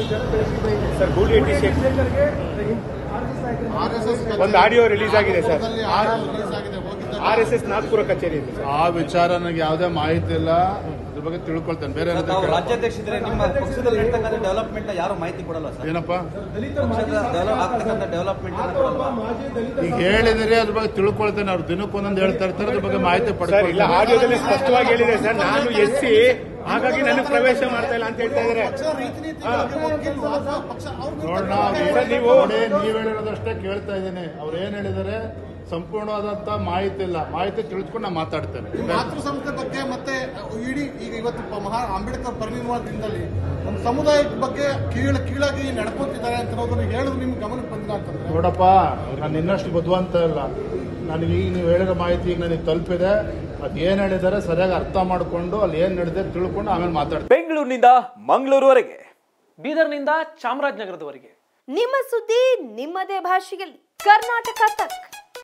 sir ಗೂಳಿ ಶೇಖ್ ಒಂದು audio release ಆಗಿದೆ sir R S S Nagpur ಕಚೇರಿ ಇದೆ ಸರ್ ಆ ವಿಚಾರ ನನಗೆ ಯಾವುದೇ ಮಾಹಿತಿ ಇಲ್ಲ ಅದ್ರ ಬಗ್ಗೆ ತಿಳ್ಕೊಳ್ತೇನೆ ಬೇರೆ ಏನಾದ್ರು ತಾವು ಕೇಳ- ರಾಜ್ಯಾಧ್ಯಕ್ಷರಿದ್ರೆ ನಿಮ್ಮ ಪಕ್ಷದಲ್ಲಿ ನಡೀತಕ್ಕಂಥ ಡೆವಲಪ್ಮೆಂಟ್ ಯಾರು ಮಾಹಿತಿ ಕೊಡಲ್ಲ ಸರ್ ಏನಪ್ಪ ಪಕ್ಷದ ಡೆವಲಪ್ ಆಗ್ತಕ್ಕಂಥ ಡೆವಲಪ್ಮೆಂಟ್ ಕೊಡಲ್ವಾ ಈಗ ಹೇಳಿದಿರಿ ಅದ್ರ ಬಗ್ಗೆ ತಿಳ್ಕೊಳ್ತೇನೆ ಅವ್ರು ದಿನಕ್ಕೆ ಒಂದೊಂದು ಹೇಳ್ತಾ ಇರ್ತಾರೆ ಅದ್ರ ಬಗ್ಗೆ ಮಾಹಿತಿ ಸರ್ ಇಲ್ಲ ಪಡ್ಕೊಳ್ತೇನೆ ಆಡಿಯೋದಲ್ಲಿ ಸ್ಪಷ್ಟವಾಗಿ ಹೇಳಿದೆ ಸರ್ ನಾನು ಎಸ್ ಸಿ ಹಾಗಾಗಿ ನನಗೆ ಪ್ರವೇಶ ಮಾಡ್ತಾ ಇಲ್ಲ ಅಂತ ಹೇಳ್ತಾ ಇದ್ದಾರೆ ನೋಡೋಣ ಸರ್, ನೀವು- ನೋಡಿ ನೀವ್ ಹೇಳಿರೋದಷ್ಟೇ ಕೇಳ್ತಾ ಇದ್ದೀನಿ ಅವ್ರು ಏನ್ ಹೇಳಿದಾರೆ ಸಂಪೂರ್ಣವಾದಂತ ಮಾಹಿತಿ ಇಲ್ಲ ಮಾಹಿತಿ ತಿಳಿಸ್ಕೊಂಡು ನಾನು ಮಾತಾಡ್ತೇನೆ ಮಾತೃ ಸಂಸ್ಥೆ ಬಗ್ಗೆ ಮತ್ತೆ ಇಡೀ ಈಗ ಇವತ್ತು ಪ- ಮಹಾ ಅಂಬೇಡ್ಕರ್ ಪರಿನಿರ್ವಾಣ ದಿನದಲ್ಲಿ ಒಂದು ಸಮುದಾಯದ ಬಗ್ಗೆ ಕೀಳ ಕೀಳಾಗಿ ನಡ್ಕೊಂತಿದ್ದಾರೆ ಅಂತ ಅನ್ನೋದನ್ನ ಹೇಳೋದು ನಿಮ್ಗೆ ಗಮನಕ್ಕೆ ಬಂದಿಲ್ಲ ಅಂತಂದ್ರೆ ನೋಡಪ್ಪ ನಾನು ಇನ್ನಷ್ಟು ಬುದ್ಧಿವಂತ ಇಲ್ಲ ನನಗೆ ಈಗ ನೀವು ಹೇಳಿರೋ ಮಾಹಿತಿ ಈಗ ನನಗೆ ತಲುಪಿದೆ ಅದು ಏನು ಹೇಳಿದ್ದಾರೆ ಸರಿಯಾಗಿ ಅರ್ಥ ಮಾಡಿಕೊಂಡು ಅಲ್ಲಿ ಏನು ನಡೆದಿದೆ ತಿಳ್ಕೊಂಡು ಆಮೇಲೆ ಮಾತಾಡ್ತೀನಿ ಬೆಂಗಳೂರಿನಿಂದ ಮಂಗಳೂರುವರೆಗೆ ಬೀದರ್ನಿಂದ ಚಾಮರಾಜನಗರದವರೆಗೆ ನಿಮ್ಮ ಸುದ್ದಿ ನಿಮ್ಮದೇ ಭಾಷೆಯಲ್ಲಿ ಕರ್ನಾಟಕ ತಕ್